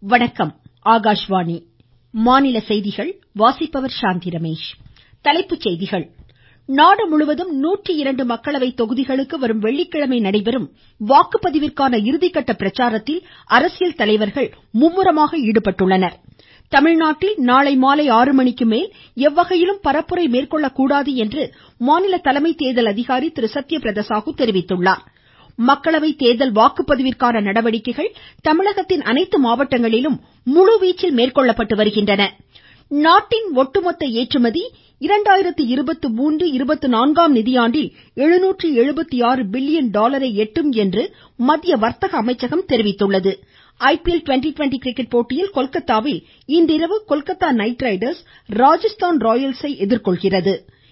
வணக்கம் ஆகாஷ்வாணி மாநில செய்திகள் வாசிப்பவர் சாந்தி ரமேஷ் தலைப்புச் செய்திகள் நாடு முழுவதும் நூற்றி இரண்டு மக்களவை தொகுதிகளுக்கு வரும் வெள்ளிக்கிழமை நடைபெறும் வாக்குப்பதிவிற்கான இறுதிகட்ட பிரச்சாரத்தில் அரசியல் தலைவர்கள் மும்முரமாக ஈடுபட்டுள்ளனர் தமிழ்நாட்டில் நாளை மாலை ஆறு மணிக்கு மேல் எவ்வகையிலும் பரப்புரை மேற்கொள்ளக்கூடாது என்று மாநில தலைமை தேர்தல் அதிகாரி திரு சத்யபிரத சாகு தெரிவித்துள்ளார் மக்களவை தேர்தல் வாக்குப்பதிவிற்கான நடவடிக்கைகள் தமிழகத்தின் அனைத்து மாவட்டங்களிலும் முழுவீச்சில் மேற்கொள்ளப்பட்டு வருகின்றன நாட்டின் ஒட்டுமொத்த ஏற்றுமதி இரண்டாயிரத்து இருபத்து மூன்று இருபத்து நான்காம் நிதியாண்டில் எழுநூற்று எழுபத்து ஆறு பில்லியன் டாலரை எட்டும் என்று மத்திய வர்த்தக அமைச்சகம் தெரிவித்துள்ளது ஐபிஎல் ட்வெண்ட்டி ட்வெண்ட்டி கிரிக்கெட் போட்டியில் கொல்கத்தாவில் இன்றிரவு கொல்கத்தா நைட் ரைடர்ஸ் ராஜஸ்தான் ராயல்ஸை எதிர்கொள்கிறது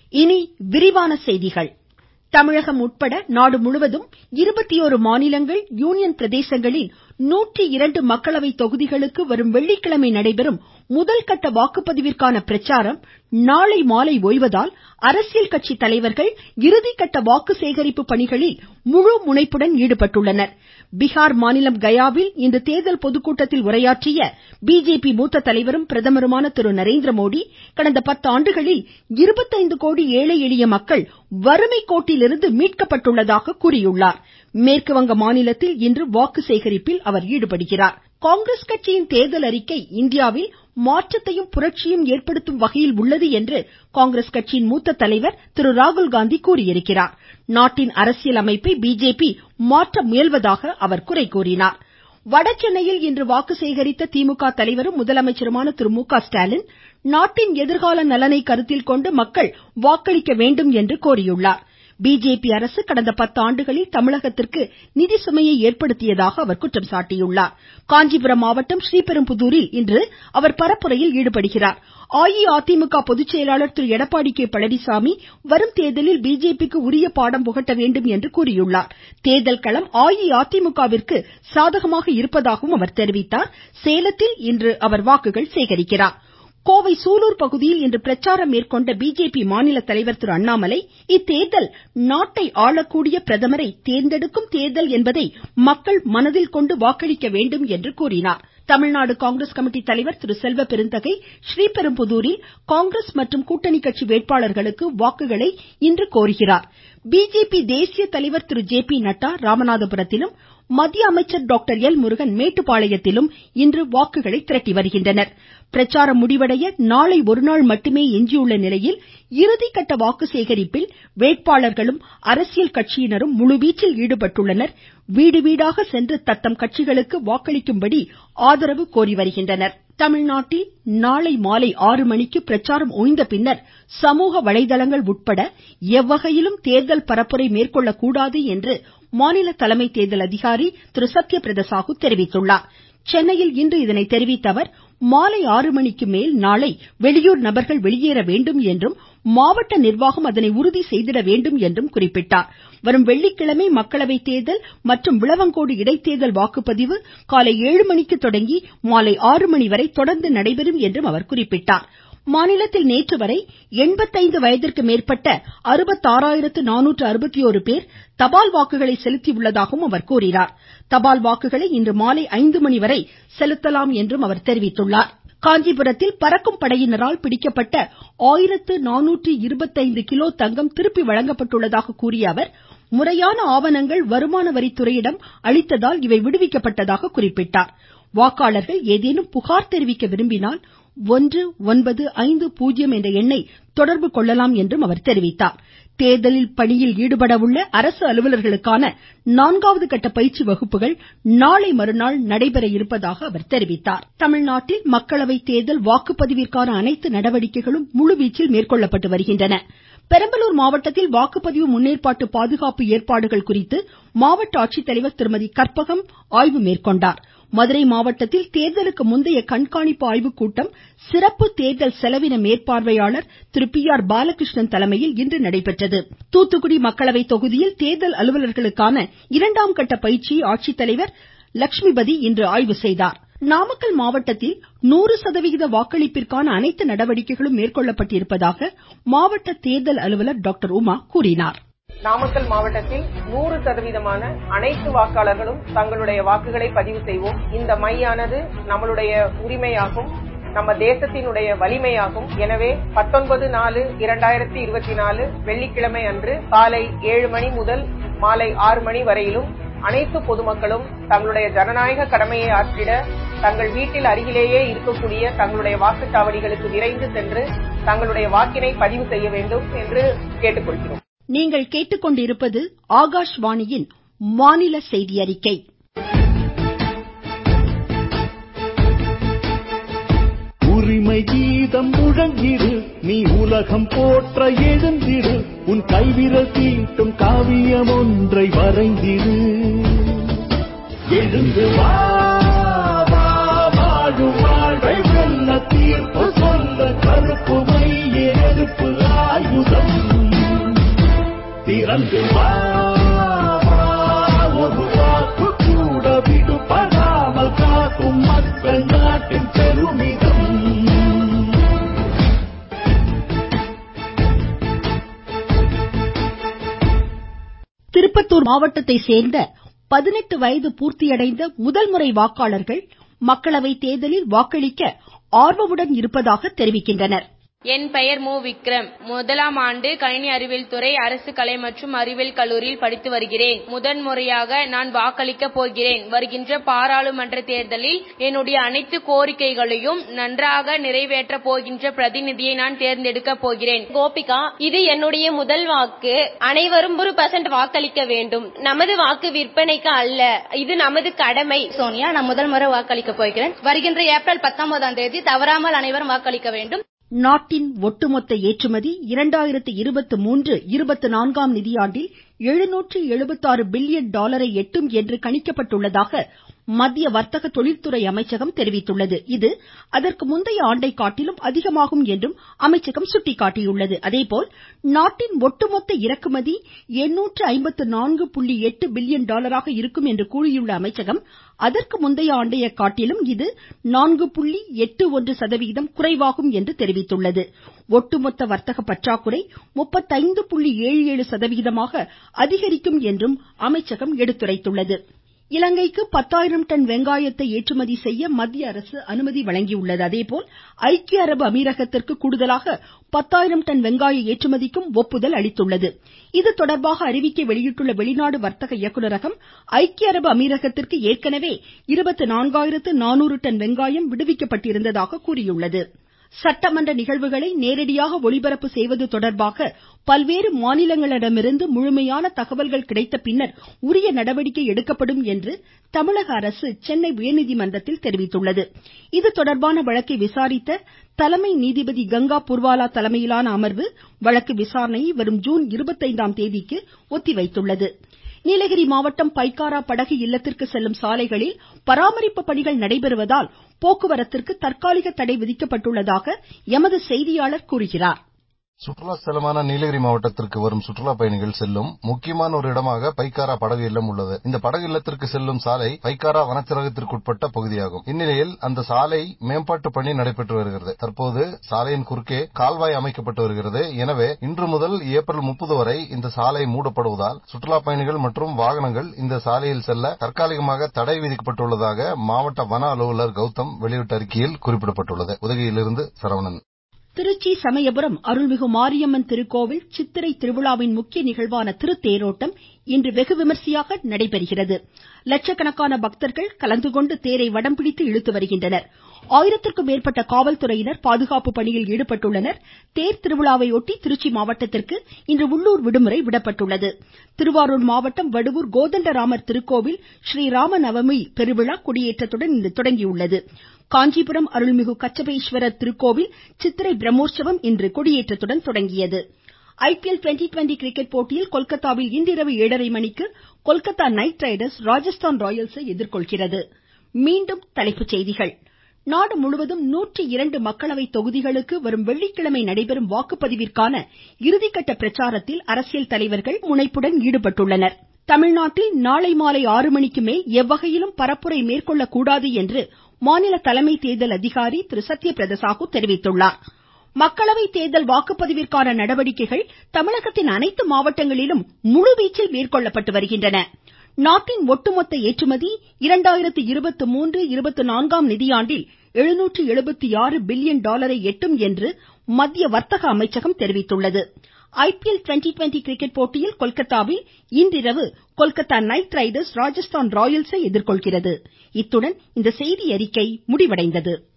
தமிழகம் உட்பட நாடு முழுவதும் இருபத்தி ஓரு மாநிலங்கள் யூனியன் பிரதேசங்களில் நூற்றி இரண்டு மக்களவை தொகுதிகளுக்கு வரும் வெள்ளிக்கிழமை நடைபெறும் முதல்கட்ட வாக்குப்பதிவிற்கான பிரச்சாரம் நாளை மாலை ஓய்வதால் அரசியல் கட்சி தலைவர்கள் இறுதிகட்ட வாக்கு சேகரிப்பு பணிகளில் முழு முனைப்புடன் ஈடுபட்டுள்ளனர் பீகார் மாநிலம் கயாவில் இன்று தேர்தல் பொதுக்கூட்டத்தில் உரையாற்றிய பிஜேபி மூத்த தலைவரும் பிரதமருமான திரு நரேந்திரமோடி கடந்த பத்தாண்டுகளில் இருபத்தைந்து கோடி ஏழை எளிய மக்கள் வறுமை கோட்டிலிருந்து மீட்கப்பட்டுள்ளதாக கூறியுள்ளார் மேற்குவங்க மாநிலத்தில் இன்று வாக்கு சேகரிப்பில் அவர் ஈடுபடுகிறார் காங்கிரஸ் கட்சியின் தேர்தல் அறிக்கை இந்தியாவில் மாற்றத்தையும் புரட்சியையும் ஏற்படுத்தும் வகையில் உள்ளது என்று காங்கிரஸ் கட்சியின் மூத்த தலைவர் திரு ராகுல்காந்தி கூறியிருக்கிறார் நாட்டின் அரசியல் அமைப்பை பிஜேபி மாற்ற முயல்வதாக அவர் குறை கூறினார் வடசென்னையில் இன்று வாக்கு சேகரித்த திமுக தலைவரும் முதலமைச்சருமான திரு மு க ஸ்டாலின் நாட்டின் எதிர்கால நலனை கருத்தில் கொண்டு மக்கள் வாக்களிக்க வேண்டும் என்று கோரியுள்ளார் பிஜேபி அரசு கடந்த பத்தாண்டுகளில் தமிழகத்திற்கு நிதி சுமையை ஏற்படுத்தியதாக அவர் குற்றம் சாட்டியுள்ளார் காஞ்சிபுரம் மாவட்டம் ஸ்ரீபெரும்புதூரில் இன்று அவர் பரப்புரையில் ஈடுபடுகிறார் அஇஅதிமுக பொதுச்செயலாளர் திரு எடப்பாடி கே பழனிசாமி வரும் தேர்தலில் பிஜேபிக்கு உரிய பாடம் புகட்ட வேண்டும் என்று கூறியுள்ளார் தேர்தல் களம் அஇஅதிமுகவிற்கு சாதகமாக இருப்பதாகவும் அவர் தெரிவித்தார் சேலத்தில் இன்று அவர் வாக்குகள் சேகரிக்கிறார் கோவை சூலூர் பகுதியில் இன்று பிரச்சாரம் மேற்கொண்ட பிஜேபி மாநில தலைவர் திரு அண்ணாமலை இத்தேர்தல் நாட்டை ஆளக்கூடிய பிரதமரை தேர்ந்தெடுக்கும் தேர்தல் என்பதை மக்கள் மனதில் கொண்டு வாக்களிக்க வேண்டும் என்று கூறினார் தமிழ்நாடு காங்கிரஸ் கமிட்டி தலைவர் திரு செல்வ பெருந்தகை ஸ்ரீபெரும்புதூரில் காங்கிரஸ் மற்றும் கூட்டணி கட்சி வேட்பாளர்களுக்கு வாக்குகளை இன்று கோருகிறார் பிஜேபி தேசிய தலைவர் திரு ஜே பி நட்டா ராமநாதபுரத்திலும் மத்திய அமைச்சர் டாக்டர் எல் முருகன் மேட்டுப்பாளையத்திலும் இன்று வாக்குகளை திரட்டி வருகின்றனர் பிரச்சாரம் முடிவடைய நாளை ஒருநாள் மட்டுமே எஞ்சியுள்ள நிலையில் இறுதிகட்ட வாக்கு சேகரிப்பில் வேட்பாளர்களும் அரசியல் கட்சியினரும் முழுவீச்சில் ஈடுபட்டுள்ளனர் வீடு வீடாக சென்று தத்தம் கட்சிகளுக்கு வாக்களிக்கும்படி ஆதரவு கோரி வருகின்றனர் தமிழ்நாட்டில் நாளை மாலை ஆறு மணிக்கு பிரச்சாரம் ஓய்ந்த பின்னர் சமூக வலைதளங்கள் உட்பட எவ்வகையிலும் தேர்தல் பரப்புரை மேற்கொள்ளக்கூடாது என்று மாநில தலைமை தேர்தல் அதிகாரி திரு சத்யபிரத சாகு தெரிவித்துள்ளார் சென்னையில் இன்று இதனை தெரிவித்த அவர் மாலை ஆறு மணிக்கு மேல் நாளை வெளியூர் நபர்கள் வெளியேற வேண்டும் என்றும் மாவட்ட நிர்வாகம் அதனை உறுதி செய்திட வேண்டும் என்றும் குறிப்பிட்டார் வரும் வெள்ளிக்கிழமை மக்களவை தேர்தல் மற்றும் விளவங்கோடு இடைத்தேர்தல் வாக்குப்பதிவு காலை ஏழு மணிக்கு தொடங்கி மாலை ஆறு மணி வரை தொடர்ந்து நடைபெறும் என்றும் அவர் குறிப்பிட்டார் மாநிலத்தில் நேற்று வரை எண்பத்தைந்து வயதிற்கு மேற்பட்ட அறுபத்தாறாயிரத்து நானூற்று அறுபத்தோரு பேர் தபால் வாக்குகளை செலுத்தியுள்ளதாகவும் அவர் கூறினார் தபால் வாக்குகளை இன்று மாலை ஐந்து மணி வரை செலுத்தலாம் என்றும் அவர் தெரிவித்துள்ளார் காஞ்சிபுரத்தில் பறக்கும் படையினரால் பிடிக்கப்பட்ட ஆயிரத்து நானூற்று இருபத்தைந்து கிலோ தங்கம் திருப்பி வழங்கப்பட்டுள்ளதாக கூறிய அவர் முறையான ஆவணங்கள் வருமான வரித்துறையிடம் அளித்ததால் இவை விடுவிக்கப்பட்டதாக குறிப்பிட்டார் வாக்காளர்கள் ஏதேனும் புகார் தெரிவிக்க விரும்பினால் ஒன்று ஒன்பது ஐந்து பூஜ்ஜியம் என்ற எண்ணை தொடர்பு கொள்ளலாம் என்றும் அவர் தெரிவித்தார் தேர்தல் பணியில் ஈடுபட உள்ள அரசு அலுவலர்களுக்கான நான்காவது கட்ட பயிற்சி வகுப்புகள் நாளை மறுநாள் நடைபெற இருப்பதாக அவர் தெரிவித்தார் தமிழ்நாட்டில் மக்களவை தேர்தல் வாக்குப்பதிவிற்கான அனைத்து நடவடிக்கைகளும் முழுவீச்சில் மேற்கொள்ளப்பட்டு வருகின்றன பெரம்பலூர் மாவட்டத்தில் வாக்குப்பதிவு முன்னேற்பாட்டு பாதுகாப்பு ஏற்பாடுகள் குறித்து மாவட்ட ஆட்சித்தலைவர் திருமதி கற்பகம் ஆய்வு மேற்கொண்டார் மதுரை மாவட்டத்தில் தேர்தலுக்கு முந்தைய கண்காணிப்பு ஆய்வுக்கூட்டம் சிறப்பு தேர்தல் செலவின மேற்பார்வையாளர் திரு பி ஆர் பாலகிருஷ்ணன் தலைமையில் இன்று நடைபெற்றது தூத்துக்குடி மக்களவை தொகுதியில் தேர்தல் அலுவலர்களுக்கான இரண்டாம் கட்ட பயிற்சியை ஆட்சித்தலைவர் லட்சுமிபதி இன்று ஆய்வு செய்தார் நாமக்கல் மாவட்டத்தில் நூறு சதவிகித வாக்களிப்பிற்கான அனைத்து நடவடிக்கைகளும் மேற்கொள்ளப்பட்டிருப்பதாக மாவட்ட தேர்தல் அலுவலர் டாக்டர் உமா கூறினார் நாமக்கல் மாவட்டத்தில் நூறு சதவீதமான அனைத்து வாக்காளர்களும் தங்களுடைய வாக்குகளை பதிவு செய்வோம் இந்த மையானது நம்மளுடைய உரிமையாகும் நம்ம தேசத்தினுடைய வலிமையாகும் எனவே பத்தொன்பது நாலு இரண்டாயிரத்தி இருபத்தி நாலு வெள்ளிக்கிழமை அன்று காலை ஏழு மணி முதல் மாலை ஆறு மணி வரையிலும் அனைத்து பொதுமக்களும் தங்களுடைய ஜனநாயக கடமையை ஆற்றிட தங்கள் வீட்டில் அருகிலேயே இருக்கக்கூடிய தங்களுடைய வாக்குச்சாவடிகளுக்கு விரைந்து சென்று தங்களுடைய வாக்கினை பதிவு செய்ய வேண்டும் என்று கேட்டுக்கொள்கிறோம் நீங்கள் கேட்டுக்கொண்டிருப்பது ஆகாஷ்வாணியின் மாநில செய்தி அறிக்கை உரிமை கீதம் முழங்கிடு நீ உலகம் போற்ற எழுந்திடு உன் கைவிரல் தீட்டும் காவியம் ஒன்றை வரைந்திடு எழுந்து வா வா, வாழும் வாழ்வை வெல்ல தீர்ப்பு சொல்ல கருப்பு மைய எதிர்ப்பு ஆயுதம் திறந்து வா வா, ஒரு வாக்கு கூட விடுபடாமல் காக்கும் மக்கள் நாட்டின் பெருமிதம் திருப்பத்தூர் மாவட்டத்தை சேர்ந்த பதினெட்டு வயது பூர்த்தியடைந்த முதல் முறை வாக்காளர்கள் மக்களவை தேர்தலில் வாக்களிக்க ஆர்வமுடன் இருப்பதாக தெரிவிக்கின்றனர் என் பெயர் மு விக்ரம் முதலாம் ஆண்டு கணினி அறிவியல் துறை அரசு கலை மற்றும் அறிவியல் கல்லூரியில் படித்து வருகிறேன் முதன் முறையாக நான் வாக்களிக்க போகிறேன் வருகின்ற பாராளுமன்ற தேர்தலில் என்னுடைய அனைத்து கோரிக்கைகளையும் நன்றாக நிறைவேற்ற போகின்ற பிரதிநிதியை நான் தேர்ந்தெடுக்க போகிறேன் கோபிகா இது என்னுடைய முதல் வாக்கு அனைவரும் ஒரு பர்சன்ட் வாக்களிக்க வேண்டும் நமது வாக்கு விற்பனைக்கு அல்ல இது நமது கடமை சோனியா நான் முதல் முறை வாக்களிக்க போகிறேன் வருகின்ற ஏப்ரல் பத்தொன்பதாம் தேதி தவறாமல் அனைவரும் வாக்களிக்க வேண்டும் நாட்டின் ஒட்டுமொத்த ஏற்றுமதி இரண்டாயிரத்து இருபத்து மூன்று இருபத்து நான்காம் நிதியாண்டில் எழுநூற்று எழுபத்தாறு பில்லியன் டாலரை எட்டும் என்று கணிக்கப்பட்டுள்ளதாக மத்திய வர்த்தக தொழில்துறை அமைச்சகம் தெரிவித்துள்ளது இது அதற்கு முந்தைய ஆண்டை காட்டிலும் அதிகமாகும் என்றும் அமைச்சகம் சுட்டிக்காட்டியுள்ளது அதேபோல் நாட்டின் ஒட்டுமொத்த இறக்குமதி எண்ணூற்று ஐம்பத்து நான்கு புள்ளி எட்டு பில்லியன் டாலராக இருக்கும் என்று கூறியுள்ள அமைச்சகம் அதற்கு முந்தைய ஆண்டையை காட்டிலும் இது நான்கு புள்ளி எட்டு ஒன்று சதவிகிதம் குறைவாகும் என்று தெரிவித்துள்ளது ஒட்டுமொத்த வர்த்தக பற்றாக்குறை முப்பத்தைந்து புள்ளி ஏழு ஏழு சதவிகிதமாக அதிகரிக்கும் என்றும் அமைச்சகம் எடுத்துரைத்துள்ளது இலங்கைக்கு பத்தாயிரம் டன் வெங்காயத்தை ஏற்றுமதி செய்ய மத்திய அரசு அனுமதி வழங்கியுள்ளது அதேபோல் ஐக்கிய அரபு அமீரகத்திற்கு கூடுதலாக பத்தாயிரம் டன் வெங்காய ஏற்றுமதிக்கும் ஒப்புதல் அளித்துள்ளது இது தொடர்பாக அறிவிக்கை வெளியிட்டுள்ள வெளிநாடு வர்த்தக இயக்குநரகம் ஐக்கிய அரபு அமீரகத்திற்கு ஏற்கனவே இருபத்து நான்காயிரத்து நானூறு டன் வெங்காயம் விடுவிக்கப்பட்டிருந்ததாக கூறியுள்ளது சட்டமன்ற நிகழ்வுகளை நேரடியாக ஒளிபரப்பு செய்வது தொடர்பாக பல்வேறு மாநிலங்களிடமிருந்து முழுமையான தகவல்கள் கிடைத்த பின்னர் உரிய நடவடிக்கை எடுக்கப்படும் என்று தமிழக அரசு சென்னை உயர்நீதிமன்றத்தில் தெரிவித்துள்ளது இது தொடர்பான வழக்கை விசாரித்த தலைமை நீதிபதி கங்கா புர்வாலா தலைமையிலான அமர்வு வழக்கு விசாரணையை வரும் ஜூன் இருபத்தைந்தாம் தேதிக்கு ஒத்திவைத்துள்ளது நீலகிரி மாவட்டம் பைக்காரா படகு இல்லத்திற்கு செல்லும் சாலைகளில் பராமரிப்பு பணிகள் நடைபெறுவதால் போக்குவரத்திற்கு தற்காலிக தடை விதிக்கப்பட்டுள்ளதாக எமது செய்தியாளர் கூறுகிறார் சுற்றுலா ஸ்தலமான நீலகிரி மாவட்டத்திற்கு வரும் சுற்றுலா பயணிகள் செல்லும் முக்கியமான ஒரு இடமாக பைக்காரா படகு இல்லம் உள்ளது இந்த படகு இல்லத்திற்கு செல்லும் சாலை பைக்காரா வனச்சரகத்திற்குட்பட்ட பகுதியாகும் இந்நிலையில் அந்த சாலை மேம்பாட்டு பணி நடைபெற்று வருகிறது தற்போது சாலையின் குறுக்கே கால்வாய் அமைக்கப்பட்டு வருகிறது எனவே இன்று முதல் ஏப்ரல் முப்பது வரை இந்த சாலை மூடப்படுவதால் சுற்றுலா பயணிகள் மற்றும் வாகனங்கள் இந்த சாலையில் செல்ல தற்காலிகமாக தடை விதிக்கப்பட்டுள்ளதாக மாவட்ட வன அலுவலர் கௌதம் வெளியிட்ட அறிக்கையில் குறிப்பிடப்பட்டுள்ளது உதகையிலிருந்து சரவணன் திருச்சி சமயபுரம் அருள்மிகு மாரியம்மன் திருக்கோவில் சித்திரை திருவிழாவின் முக்கிய நிகழ்வான திருத்தேரோட்டம் இன்று வெகு விமர்சையாக நடைபெறுகிறது லட்சக்கணக்கான பக்தர்கள் கலந்து கொண்டு தேரை வடம் பிடித்து இழுத்து வருகின்றனர் ஆயிரத்திற்கும் மேற்பட்ட காவல்துறையினர் பாதுகாப்பு பணியில் ஈடுபட்டுள்ளனர் தேர் திருவிழாவையொட்டி திருச்சி மாவட்டத்திற்கு இன்று உள்ளூர் விடுமுறை விடப்பட்டுள்ளது திருவாரூர் மாவட்டம் வடுவூர் கோதண்டராமர் திருக்கோவில் ஸ்ரீராம நவமி பெருவிழா கொடியேற்றத்துடன் இன்று தொடங்கியுள்ளது காஞ்சிபுரம் அருள்மிகு கச்சபேஸ்வரர் திருக்கோவில் சித்திரை பிரம்மோற்சவம் இன்று கொடியேற்றத்துடன் தொடங்கியது ஐபிஎல் டுவெண்டி டுவெண்டி கிரிக்கெட் போட்டியில் கொல்கத்தாவில் இன்றிரவு ஏழரை மணிக்கு கொல்கத்தா நைட் ரைடர்ஸ் ராஜஸ்தான் ராயல்ஸை எதிர்கொள்கிறது மீண்டும் தலைப்புச் செய்திகள் நாடு முழுவதும் நூற்றி இரண்டு மக்களவை தொகுதிகளுக்கு வரும் வெள்ளிக்கிழமை நடைபெறும் வாக்குப்பதிவிற்கான இறுதிக்கட்ட பிரச்சாரத்தில் அரசியல் தலைவர்கள் முனைப்புடன் ஈடுபட்டுள்ளனர் தமிழ்நாட்டில் நாளை மாலை ஆறு மணிக்கு மேல் எவ்வகையிலும் பரப்புரை மேற்கொள்ளக்கூடாது என்று மாநில தலைமை தேர்தல் அதிகாரி திரு சத்யபிரத சாகு தெரிவித்துள்ளார் மக்களவை தேர்தல் வாக்குப்பதிவிற்கான நடவடிக்கைகள் தமிழகத்தின் அனைத்து மாவட்டங்களிலும் முழுவீச்சில் மேற்கொள்ளப்பட்டு வருகின்றன நாட்டின் ஒட்டுமொத்த ஏற்றுமதி இரண்டாயிரத்து இருபத்து மூன்று இருபத்து நான்காம் நிதியாண்டில் எழுநூற்று எழுபத்து ஆறு பில்லியன் டாலரை எட்டும் என்று மத்திய வர்த்தக அமைச்சகம் தெரிவித்துள்ளது ஐபிஎல் ட்வெண்ட்டி ட்வெண்ட்டி கிரிக்கெட் போட்டியில் கொல்கத்தாவில் இன்றிரவு கொல்கத்தா நைட் ரைடர்ஸ் ராஜஸ்தான் ராயல்ஸை எதிர்கொள்கிறது இத்துடன் இந்த செய்தியறிக்கை முடிவடைந்தது